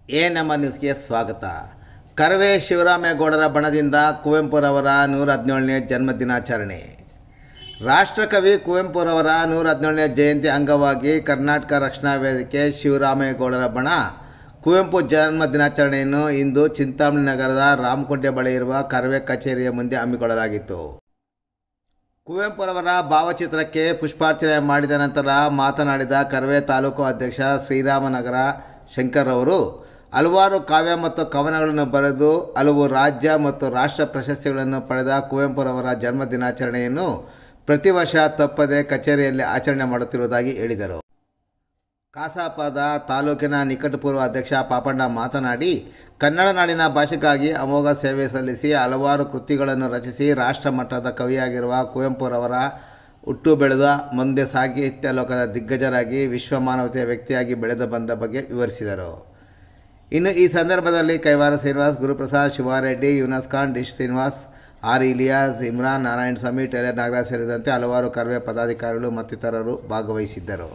A ನಮ್ಮ ನ್ಯೂಸ್ಗೆ ಸ್ವಾಗತ ಕರವೇ ಶಿವರಾಮೇಗೌಡರ ಬಣದಿಂದ ಕುವೆಂಪುರವರ ನೂರ ಹದಿನೇಳನೇ ಜನ್ಮ ದಿನಾಚರಣೆ ರಾಷ್ಟ್ರಕವಿ ಕುವೆಂಪುರವರ ನೂರ ಹದಿನೇಳನೇ ಜಯಂತಿ ಅಂಗವಾಗಿ ಕರ್ನಾಟಕ ರಕ್ಷಣಾ ವೇದಿಕೆ ಶಿವರಾಮೇಗೌಡರ ಬಣ ಕುವೆಂಪು ಜನ್ಮ ದಿನಾಚರಣೆಯನ್ನು ಇಂದು ಚಿಂತಾಮಣಿ ನಗರದ ರಾಮಕುಂಟೆ ಬಳಿ ಇರುವ ಕರವೇ ಕಚೇರಿಯ ಮುಂದೆ ಹಮ್ಮಿಕೊಳ್ಳಲಾಗಿತ್ತು ಕುವೆಂಪುರವರ ಭಾವಚಿತ್ರಕ್ಕೆ ಪುಷ್ಪಾರ್ಚನೆ ಮಾಡಿದ ನಂತರ ಮಾತನಾಡಿದ ಕರವೇ ತಾಲೂಕು ಅಧ್ಯಕ್ಷ ಶ್ರೀರಾಮನಗರ ಶಂಕರ್ ಅವರು ಹಲವಾರು ಕಾವ್ಯ ಮತ್ತು ಕವನಗಳನ್ನು ಬರೆದು ಹಲವು ರಾಜ್ಯ ಮತ್ತು ರಾಷ್ಟ್ರ ಪ್ರಶಸ್ತಿಗಳನ್ನು ಪಡೆದ ಕುವೆಂಪುರವರ ಜನ್ಮ ದಿನಾಚರಣೆಯನ್ನು ಪ್ರತಿ ವರ್ಷ ತಪ್ಪದೆ ಕಚೇರಿಯಲ್ಲಿ ಆಚರಣೆ ಮಾಡುತ್ತಿರುವುದಾಗಿ ಹೇಳಿದರು ಕಾಸಾಪದ ತಾಲೂಕಿನ ನಿಕಟಪೂರ್ವ ಅಧ್ಯಕ್ಷ ಪಾಪಣ್ಣ ಮಾತನಾಡಿ ಕನ್ನಡ ನಾಡಿನ ಭಾಷೆಗಾಗಿ ಅಮೋಘ ಸೇವೆ ಸಲ್ಲಿಸಿ ಹಲವಾರು ಕೃತಿಗಳನ್ನು ರಚಿಸಿ ರಾಷ್ಟ್ರ ಮಟ್ಟದ ಕವಿಯಾಗಿರುವ ಕುವೆಂಪುರವರ ಹುಟ್ಟು ಬೆಳೆದ ಮುಂದೆ ಸಾಹಿತ್ಯ ಲೋಕದ ದಿಗ್ಗಜರಾಗಿ ವಿಶ್ವ ಮಾನವತೆಯ ವ್ಯಕ್ತಿಯಾಗಿ ಬೆಳೆದು ಬಂದ ಬಗ್ಗೆ ವಿವರಿಸಿದರು ಇನ್ನು ಈ ಸಂದರ್ಭದಲ್ಲಿ Kaiwara Srinivas Guruprasad Shivareddy Yunus Khan dish Srinivas R Ilyas Imran Narayana Swamy tailor Nagaraj ಸೇರಿದಂತೆ ಹಲವಾರು ಕರ್ವೆ ಪದಾಧಿಕಾರಿಗಳು ಮತ್ತಿತರರು ಭಾಗವಹಿಸಿದ್ದರು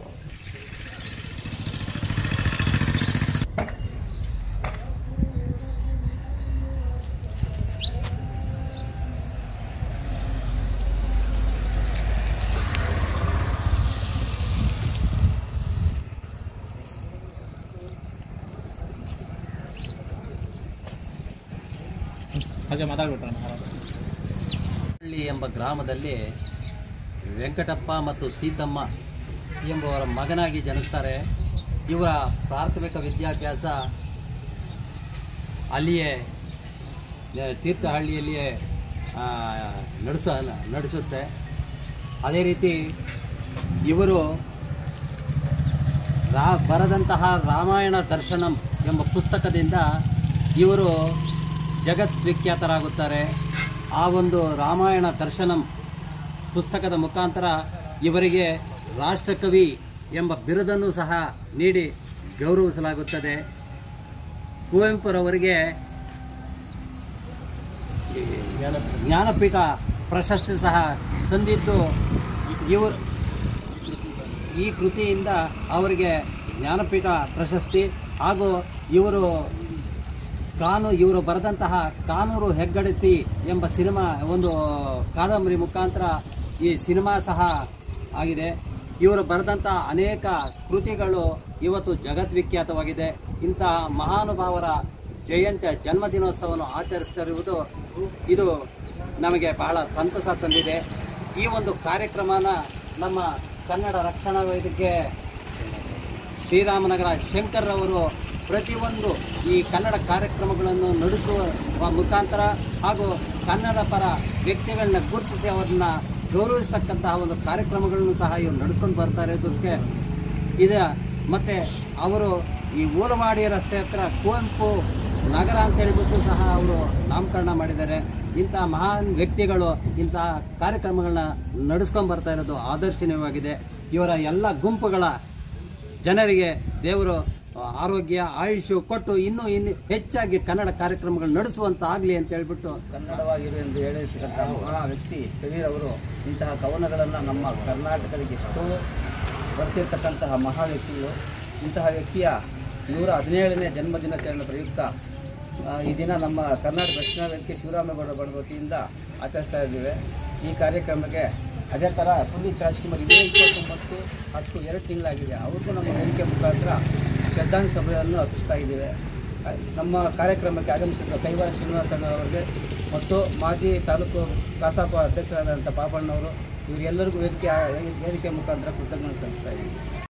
ಹಾಗೆ ಮಾತಾಡ್ಬಿಟ್ರೆ ಹಳ್ಳಿ ಎಂಬ ಗ್ರಾಮದಲ್ಲಿ ವೆಂಕಟಪ್ಪ ಮತ್ತು ಸೀತಮ್ಮ ಎಂಬುವರ ಮಗನಾಗಿ ಜನಿಸ್ತಾರೆ ಇವರ ಪ್ರಾಥಮಿಕ ವಿದ್ಯಾಭ್ಯಾಸ ಅಲ್ಲಿಯೇ ನ- ತೀರ್ಥಹಳ್ಳಿಯಲ್ಲಿಯೇ ಆ, ನಡೆಸ ನಡೆಸುತ್ತೆ ಅದೇ ರೀತಿ ಇವರು ರಾ ಬರೆದಂತಹ ರಾಮಾಯಣ ದರ್ಶನಂ ಎಂಬ ಪುಸ್ತಕದಿಂದ ಇವರು ಜಗದ್ವಿಖ್ಯಾತರಾಗುತ್ತಾರೆ ಆ ಒಂದು ರಾಮಾಯಣ ದರ್ಶನಂ ಪುಸ್ತಕದ ಮುಖಾಂತರ ಇವರಿಗೆ ರಾಷ್ಟ್ರಕವಿ ಎಂಬ ಬಿರುದನ್ನು ಸಹ ನೀಡಿ ಗೌರವಿಸಲಾಗುತ್ತದೆ ಕುವೆಂಪುರವರಿಗೆ ಈ ಜ್ಞಾನಪೀಠ ಪ್ರಶಸ್ತಿ ಸಹ ಸಂದಿದ್ದು ಇವರು ಈ ಕೃತಿಯಿಂದ ಅವರಿಗೆ ಜ್ಞಾನಪೀಠ ಪ್ರಶಸ್ತಿ ಹಾಗೂ ಇವರು ಕಾನು ಇವರು ಬರೆದಂತಹ ಕಾನೂರು ಹೆಗ್ಗಡತಿ ಎಂಬ ಸಿನಿಮಾ ಒಂದು ಕಾದಂಬರಿ ಮುಖಾಂತರ ಈ ಸಿನಿಮಾ ಸಹ ಆಗಿದೆ ಇವರು ಬರೆದಂತಹ ಅನೇಕ ಕೃತಿಗಳು ಇವತ್ತು ಜಗದ್ವಿಖ್ಯಾತವಾಗಿದೆ ಇಂತಹ ಮಹಾನುಭಾವರ ಜಯಂತಿಯ ಜನ್ಮದಿನೋತ್ಸವವನ್ನು ಆಚರಿಸ್ತಿರುವುದು ಇದು ನಮಗೆ ಬಹಳ ಸಂತಸ ತಂದಿದೆ ಈ ಒಂದು ಕಾರ್ಯಕ್ರಮನ ನಮ್ಮ ಕನ್ನಡ ರಕ್ಷಣಾ ವೇದಿಕೆ ಶ್ರೀರಾಮನಗರ ಶಂಕರ್ ಅವರು ಪ್ರತಿಯೊಂದು ಈ ಕನ್ನಡ ಕಾರ್ಯಕ್ರಮಗಳನ್ನು ನಡೆಸುವ ಮುಖಾಂತರ ಹಾಗೂ ಕನ್ನಡ ಪರ ವ್ಯಕ್ತಿಗಳನ್ನ ಗುರುತಿಸಿ ಅವರನ್ನ ಗೌರವಿಸ್ತಕ್ಕಂತಹ ಒಂದು ಕಾರ್ಯಕ್ರಮಗಳನ್ನು ಸಹ ಇವರು ನಡೆಸ್ಕೊಂಡು ಬರ್ತಾ ಇರೋದಕ್ಕೆ ಇದು ಮತ್ತು ಅವರು ಈ ಊಲಮಾಡಿ ರಸ್ತೆ ಹತ್ರ ಕುವೆಂಪು ನಗರ ಅಂತ ಹೇಳ್ಬಿಟ್ಟು ಸಹ ಅವರು ನಾಮಕರಣ ಮಾಡಿದ್ದಾರೆ ಇಂತಹ ಮಹಾನ್ ವ್ಯಕ್ತಿಗಳು ಇಂತಹ ಕಾರ್ಯಕ್ರಮಗಳನ್ನ ನಡೆಸ್ಕೊಂಡು ಬರ್ತಾ ಇರೋದು ಆದರ್ಶನೀಯವಾಗಿದೆ ಇವರ ಎಲ್ಲ ಗುಂಪುಗಳ ಜನರಿಗೆ ದೇವರು ಆರೋಗ್ಯ ಆಯುಷ್ಯ ಕೊಟ್ಟು ಇನ್ನೂ ಇನ್ನು ಹೆಚ್ಚಾಗಿ ಕನ್ನಡ ಕಾರ್ಯಕ್ರಮಗಳು ನಡೆಸುವಂತ ಆಗಲಿ ಅಂತ ಹೇಳ್ಬಿಟ್ಟು ಕನ್ನಡವಾಗಿರು ಎಂದು ಹೇಳಿರ್ತಕ್ಕಂಥ ಮಹಾ ವ್ಯಕ್ತಿ ಕವಿರವರು ಇಂತಹ ಕವನಗಳನ್ನು ನಮ್ಮ ಕರ್ನಾಟಕದಲ್ಲಿ ಎಷ್ಟೋ ಬರ್ತಿರ್ತಕ್ಕಂತಹ ಮಹಾ ವ್ಯಕ್ತಿಗಳು ಇಂತಹ ವ್ಯಕ್ತಿಯ ನೂರ ಹದಿನೇಳನೇ ಜನ್ಮದಿನಾಚರಣೆ ಪ್ರಯುಕ್ತ ಆ, ಈ ದಿನ ನಮ್ಮ ಕರ್ನಾಟಕ ರಕ್ಷಣಾ ವೇದಿಕೆ ಶಿವರಾಮೇಗೌಡ ಬಡ ವತಿಯಿಂದ ಆಚರಿಸ್ತಾ ಇದ್ದೇವೆ ಈ ಕಾರ್ಯಕ್ರಮಕ್ಕೆ ಅದೇ ಥರ ಪುನೀತ್ ರಾಜ್ಕುಮಾರ್ ಇದೇ ಇಪ್ಪತ್ತೊಂಬತ್ತು ಹತ್ತು ಎರಡು ತಿಂಗಳಾಗಿದೆ ಅವ್ರಿಗೂ ನಮ್ಮ ವೇದಿಕೆ ಮುಖಾಂತರ ಶ್ರದ್ಧಾಂಜಲಿ ಸಭೆಯನ್ನು ಅರ್ಪಿಸ್ತಾ ಇದ್ದೇವೆ ಆ, ನಮ್ಮ ಕಾರ್ಯಕ್ರಮಕ್ಕೆ ಆಗಮಿಸಿದ ಕೈವಾರ ಶ್ರೀನಿವಾಸಣ್ಣವರಿಗೆ ಮತ್ತು ಮಾಜಿ ತಾಲೂಕು ಕಸಾಪ ಅಧ್ಯಕ್ಷರಾದಂಥ ಪಾಪಣ್ಣವರು ಇವರೆಲ್ಲರಿಗೂ ವೇದಿಕೆ ವೇದಿಕೆ ಮುಖಾಂತರ ಕೃತಜ್ಞತೆ ಸಲ್ಲಿಸ್ತಾ ಇದ್ದೀವಿ